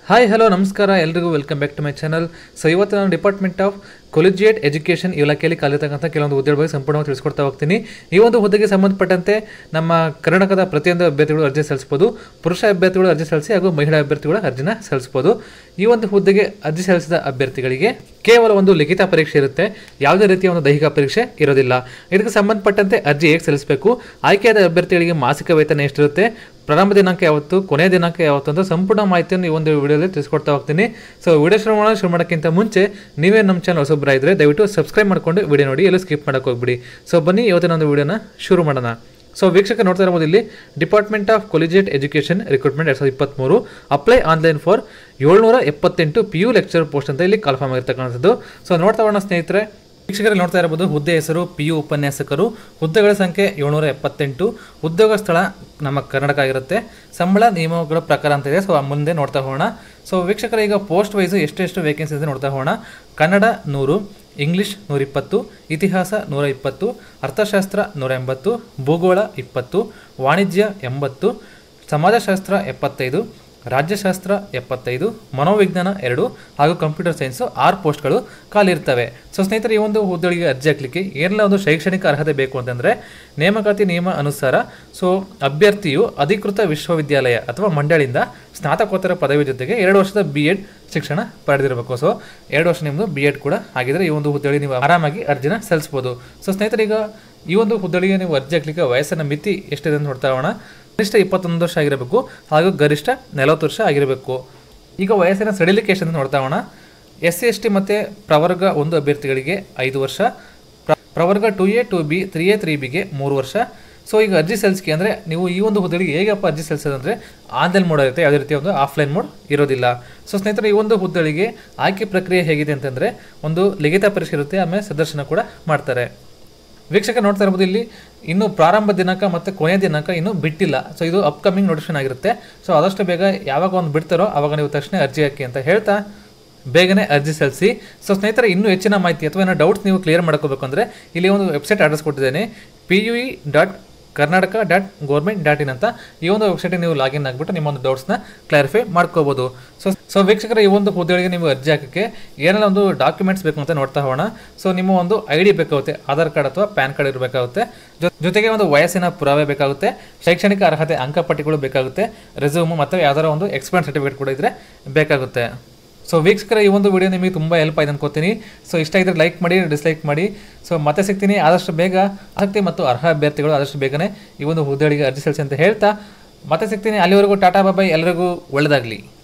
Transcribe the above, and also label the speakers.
Speaker 1: hi hello ನಮಸ್ಕಾರ ಎಲ್ರಿಗೂ welcome back to my channel so ಇವತ್ತು ನಾನು ಡಿಪಾರ್ಟ್ಮೆಂಟ್ ಆಫ್ ಕೊಲಿಜಿಯೇಟ್ ಎಜುಕೇಷನ್ ಇಲಾಖೆಯಲ್ಲಿ ಕಲಿತಕ್ಕಂಥ ಕೆಲವೊಂದು ಹುದ್ದೆಗಳ ಬಗ್ಗೆ ಸಂಪೂರ್ಣವಾಗಿ ತಿಳಿಸ್ಕೊಡ್ತಾ ಹೋಗ್ತೀನಿ ಈ ಒಂದು ಹುದ್ದೆಗೆ ಸಂಬಂಧಪಟ್ಟಂತೆ ನಮ್ಮ ಕರ್ನಾಟಕದ ಪ್ರತಿಯೊಂದು ಅಭ್ಯರ್ಥಿಗಳು ಅರ್ಜಿ ಸಲ್ಲಿಸ್ಬೋದು ಪುರುಷ ಅಭ್ಯರ್ಥಿಗಳು ಅರ್ಜಿ ಸಲ್ಲಿಸಿ ಹಾಗೂ ಮಹಿಳಾ ಅಭ್ಯರ್ಥಿಗಳು ಅರ್ಜಿನ ಸಲ್ಲಿಸ್ಬೋದು ಈ ಒಂದು ಹುದ್ದೆಗೆ ಅರ್ಜಿ ಸಲ್ಲಿಸಿದ ಅಭ್ಯರ್ಥಿಗಳಿಗೆ ಕೇವಲ ಒಂದು ಲಿಖಿತ ಪರೀಕ್ಷೆ ಇರುತ್ತೆ ಯಾವುದೇ ರೀತಿಯ ಒಂದು ದೈಹಿಕ ಪರೀಕ್ಷೆ ಇರೋದಿಲ್ಲ ಇದಕ್ಕೆ ಸಂಬಂಧಪಟ್ಟಂತೆ ಅರ್ಜಿ ಹೇಗೆ ಸಲ್ಲಿಸಬೇಕು ಆಯ್ಕೆಯಾದ ಅಭ್ಯರ್ಥಿಗಳಿಗೆ ಮಾಸಿಕ ವೇತನ ಎಷ್ಟಿರುತ್ತೆ ಪ್ರಾರಂಭ ದಿನಾಂಕ ಯಾವತ್ತು ಕೊನೆಯ ದಿನಾಂಕ ಯಾವತ್ತು ಅಂತ ಸಂಪೂರ್ಣ ಮಾಹಿತಿಯನ್ನು ಈ ಒಂದು ವಿಡಿಯೋದಲ್ಲಿ ತಿಳಿಸ್ಕೊಡ್ತಾ ಹೋಗ್ತೀನಿ ಸೊ ವಿಡಿಯೋ ಶುರು ಮಾಡೋಣ ಶುರು ಮಾಡೋಕ್ಕಿಂತ ಮುಂಚೆ ನೀವೇ ನಮ್ಮ ಚಾನಲ್ ಹೊಸೊಬ್ಬರ ಇದ್ದರೆ ದಯವಿಟ್ಟು ಸಬ್ಸ್ಕ್ರೈಬ್ ಮಾಡ್ಕೊಂಡು ವಿಡಿಯೋ ನೋಡಿ ಎಲ್ಲೂ ಸ್ಕಿಪ್ ಮಾಡೋಕೆ ಹೋಗ್ಬಿಡಿ ಸೊ ಬನ್ನಿ ಇವತ್ತಿನ ಒಂದು ವಿಡಿಯೋನ ಶುರು ಮಾಡೋಣ ಸೊ ವೀಕ್ಷಕ ನೋಡ್ತಾ ಇರ್ಬೋದು ಇಲ್ಲಿ department of collegiate education recruitment ಎರಡು ಸಾವಿರದ ಇಪ್ಪತ್ತ್ಮೂರು ಅಪ್ಲೈ ಆನ್ಲೈನ್ ಫಾರ್ ಏಳ್ನೂರ ಎಪ್ಪತ್ತೆಂಟು ಪಿ ಯು ಲೆಕ್ಚರ್ ಪೋಸ್ಟ್ ಅಂತ ಇಲ್ಲಿ ಕಾಲ್ಫಾರ್ಮ್ ಆಗಿರ್ತಕ್ಕಂಥದ್ದು ಸೊ ನೋಡ್ತಾ ಹೋಗೋಣ ಸ್ನೇಹಿತರೆ ವೀಕ್ಷಕರಲ್ಲಿ ನೋಡ್ತಾ ಇರಬಹುದು ಹುದ್ದೆ ಹೆಸರು ಪಿ ಯು ಉಪನ್ಯಾಸಕರು ಹುದ್ದೆಗಳ ಸಂಖ್ಯೆ ಏಳ್ನೂರ ಎಪ್ಪತ್ತೆಂಟು ಉದ್ಯೋಗ ಸ್ಥಳ ನಮ್ಮ ಕರ್ನಾಟಕ ಆಗಿರುತ್ತೆ ಸಂಬಳ ನಿಯಮಗಳ ಪ್ರಕಾರ ಅಂತ ಇದೆ ಸೊ ಮುಂದೆ ನೋಡ್ತಾ ಹೋಗೋಣ ಸೊ ವೀಕ್ಷಕರ ಈಗ ಪೋಸ್ಟ್ ವೈಸು ಎಷ್ಟೆಷ್ಟು ವೇಕೆನ್ಸಿ ಇದೆ ನೋಡ್ತಾ ಹೋಗೋಣ ಕನ್ನಡ ನೂರು ಇಂಗ್ಲಿಷ್ ನೂರಿಪ್ಪತ್ತು ಇತಿಹಾಸ ನೂರ ಇಪ್ಪತ್ತು ಅರ್ಥಶಾಸ್ತ್ರ ನೂರ ಎಂಬತ್ತು ಭೂಗೋಳ ಇಪ್ಪತ್ತು ವಾಣಿಜ್ಯ ಎಂಬತ್ತು ಸಮಾಜಶಾಸ್ತ್ರ ಎಪ್ಪತ್ತೈದು ರಾಜ್ಯಶಾಸ್ತ್ರ ಎಪ್ಪತ್ತೈದು ಮನೋವಿಜ್ಞಾನ ಎರಡು ಹಾಗೂ ಕಂಪ್ಯೂಟರ್ ಸೈನ್ಸು ಆರು ಪೋಸ್ಟ್ಗಳು ಖಾಲಿ ಇರ್ತವೆ ಸೊ ಸ್ನೇಹಿತರೆ ಈ ಒಂದು ಹುದ್ದೆಗಳಿಗೆ ಅರ್ಜಿ ಹಾಕ್ಲಿಕ್ಕೆ ಏನೆಲ್ಲ ಒಂದು ಶೈಕ್ಷಣಿಕ ಅರ್ಹತೆ ಬೇಕು ಅಂತಂದರೆ ನೇಮಕಾತಿ ನಿಯಮ ಅನುಸಾರ ಸೊ ಅಭ್ಯರ್ಥಿಯು ಅಧಿಕೃತ ವಿಶ್ವವಿದ್ಯಾಲಯ ಅಥವಾ ಮಂಡಳಿಯಿಂದ ಸ್ನಾತಕೋತ್ತರ ಪದವಿ ಜೊತೆಗೆ ಎರಡು ವರ್ಷದ ಬಿ ಎಡ್ ಶಿಕ್ಷಣ ಪಡೆದಿರಬೇಕು ಸೊ ಎರಡು ವರ್ಷ ನಿಮ್ಮದು ಬಿ ಎಡ್ ಕೂಡ ಆಗಿದ್ರೆ ಈ ಒಂದು ಹುದ್ದೆಗಳಿಗೆ ನೀವು ಆರಾಮಾಗಿ ಅರ್ಜಿನ ಸಲ್ಲಿಸ್ಬೋದು ಸೊ ಸ್ನೇಹಿತರೆ ಈಗ ಈ ಒಂದು ಹುದ್ದೆಗಳಿಗೆ ನೀವು ಅರ್ಜಿ ಹಾಕ್ಲಿಕ್ಕೆ ವಯಸ್ಸಿನ ಮಿತಿ ಎಷ್ಟಿದೆ ಅಂತ ನೋಡ್ತಾ ಹೋಗೋಣ ಕನಿಷ್ಠ ಇಪ್ಪತ್ತೊಂದು ವರ್ಷ ಆಗಿರಬೇಕು ಹಾಗೂ ಗರಿಷ್ಠ ನಲವತ್ತು ವರ್ಷ ಆಗಿರಬೇಕು ಈಗ ವಯಸ್ಸಿನ ಸಡಿಲಿಕೆ ಎಷ್ಟು ಅಂತ ನೋಡ್ತಾ ಹೋಗೋಣ ಎಸ್ ಸಿ ಎಸ್ ಟಿ ಮತ್ತು ಪ್ರವರ್ಗ ಒಂದು ಅಭ್ಯರ್ಥಿಗಳಿಗೆ ಐದು ವರ್ಷ ಪ್ರ- ಪ್ರವರ್ಗ two A two B three A ತ್ರೀ ಬಿಗೆ ಮೂರು ವರ್ಷ ಸೊ ಈಗ ಅರ್ಜಿ ಸಲ್ಲಿಸಿಕೆ ಅಂದರೆ ನೀವು ಈ ಒಂದು ಹುದ್ದೆಗಳಿಗೆ ಹೇಗಪ್ಪ ಅರ್ಜಿ ಸಲ್ಲಿಸೋದಂದರೆ ಆನ್ಲೈನ್ ಮೋಡ್ ಇರುತ್ತೆ ಯಾವುದೇ ರೀತಿಯ ಒಂದು ಆಫ್ಲೈನ್ ಮೋಡ್ ಇರೋದಿಲ್ಲ ಸೊ ಸ್ನೇಹಿತರೆ ಈ ಒಂದು ಹುದ್ದೆಗಳಿಗೆ ಆಯ್ಕೆ ಪ್ರಕ್ರಿಯೆ ಹೇಗಿದೆ ಅಂತಂದರೆ ಒಂದು ಲಿಖಿತ ಪರೀಕ್ಷೆ ಇರುತ್ತೆ ಆಮೇಲೆ ಸಂದರ್ಶನ ಕೂಡ ಮಾಡ್ತಾರೆ ವೀಕ್ಷಕ ನೋಡ್ತಾ ಇರ್ಬೋದು ಇಲ್ಲಿ ಇನ್ನು ಪ್ರಾರಂಭ ದಿನಾಂಕ ಮತ್ತು ಕೊನೆಯ ದಿನಾಂಕ ಇನ್ನೂ ಬಿಟ್ಟಿಲ್ಲ ಸೊ ಇದು ಅಪ್ಕಮಿಂಗ್ ನೋಟಿಫಿಕೇಶನ್ ಆಗಿರುತ್ತೆ ಸೊ ಆದಷ್ಟು ಬೇಗ ಯಾವಾಗ ಒಂದು ಬಿಡ್ತಾರೋ ಆವಾಗ ನೀವು ತಕ್ಷಣ ಅರ್ಜಿ ಹಾಕಿ ಅಂತ ಹೇಳ್ತಾ ಬೇಗನೆ ಅರ್ಜಿ ಸಲ್ಲಿಸಿ ಸೊ ಸ್ನೇಹಿತರೆ ಇನ್ನೂ ಹೆಚ್ಚಿನ ಮಾಹಿತಿ ಅಥವಾ ಏನೋ ಡೌಟ್ಸ್ ನೀವು ಕ್ಲಿಯರ್ ಮಾಡ್ಕೋಬೇಕು ಅಂದರೆ ಇಲ್ಲಿ ಒಂದು ವೆಬ್ಸೈಟ್ ಅಡ್ರೆಸ್ ಕೊಟ್ಟಿದ್ದೇನೆ P U E dot Karnataka dot government dot in ಅಂತ ಈ ಒಂದು ವೆಬ್ಸೈಟಿಗೆ ನೀವು ಲಾಗಿನ್ ಆಗಿಬಿಟ್ಟು ನಿಮ್ಮ ಒಂದು ಡೌಟ್ಸ್ನ ಕ್ಲಾರಿಫೈ ಮಾಡ್ಕೋಬೋದು ಸೊ ಸೊ ವೀಕ್ಷಕರ ಈ ಒಂದು ಹುದ್ದೆಗಳಿಗೆ ನೀವು ಅರ್ಜಿ ಹಾಕೋಕ್ಕೆ ಏನೆಲ್ಲ ಒಂದು ಡಾಕ್ಯುಮೆಂಟ್ಸ್ ಬೇಕು ಅಂತ ನೋಡ್ತಾ ಹೋಗೋಣ ಸೊ ನಿಮ್ಮ ಒಂದು ಐ ಡಿ ಬೇಕಾಗುತ್ತೆ ಆಧಾರ್ ಕಾರ್ಡ್ ಅಥವಾ ಪ್ಯಾನ್ ಕಾರ್ಡ್ ಇರಬೇಕಾಗುತ್ತೆ ಜೊ- ಜೊತೆಗೆ ಒಂದು ವಯಸ್ಸಿನ ಪುರಾವೆ ಬೇಕಾಗುತ್ತೆ ಶೈಕ್ಷಣಿಕ ಅರ್ಹತೆ ಅಂಕಪಟ್ಟಿಗಳು ಬೇಕಾಗುತ್ತೆ ರೆಸ್ಯೂಮು ಮತ್ತು ಯಾವ್ದಾರ ಒಂದು ಎಕ್ಸ್ಪೀರಿಯನ್ಸ್ ಸರ್ಟಿಫಿಕೇಟ್ ಕೂಡ ಇದ್ರೆ ಬೇಕಾಗುತ್ತೆ ಸೊ ವೀಕ್ಷಕರ ಈ ಒಂದು ವಿಡಿಯೋ ನಿಮಗೆ ತುಂಬ ಹೆಲ್ಪ್ ಆಯ್ತು ಅನ್ಕೋತೀನಿ ಸೊ ಇಷ್ಟ ಇದ್ರೆ ಲೈಕ್ ಮಾಡಿ ಡಿಸ್ಲೈಕ್ ಮಾಡಿ ಸೊ ಮತ್ತೆ ಸಿಗ್ತೀನಿ ಆದಷ್ಟು ಬೇಗ ಆಸಕ್ತಿ ಮತ್ತು ಅರ್ಹ ಅಭ್ಯರ್ಥಿಗಳು ಆದಷ್ಟು ಬೇಗನೆ ಈ ಒಂದು ಹುದ್ದೆಗಳಿಗೆ ಅರ್ಜಿ ಸಲ್ಲಿಸಿ ಅಂತ ಹೇಳ್ತಾ ಮತ್ತೆ ಸಿಗ್ತೀನಿ ಅಲ್ಲಿವರೆಗೂ ಟಾಟಾ ಬಾಬಾಯ್ ಎಲ್ಲರಿಗೂ ಒಳ್ಳೆಯದಾಗಲಿ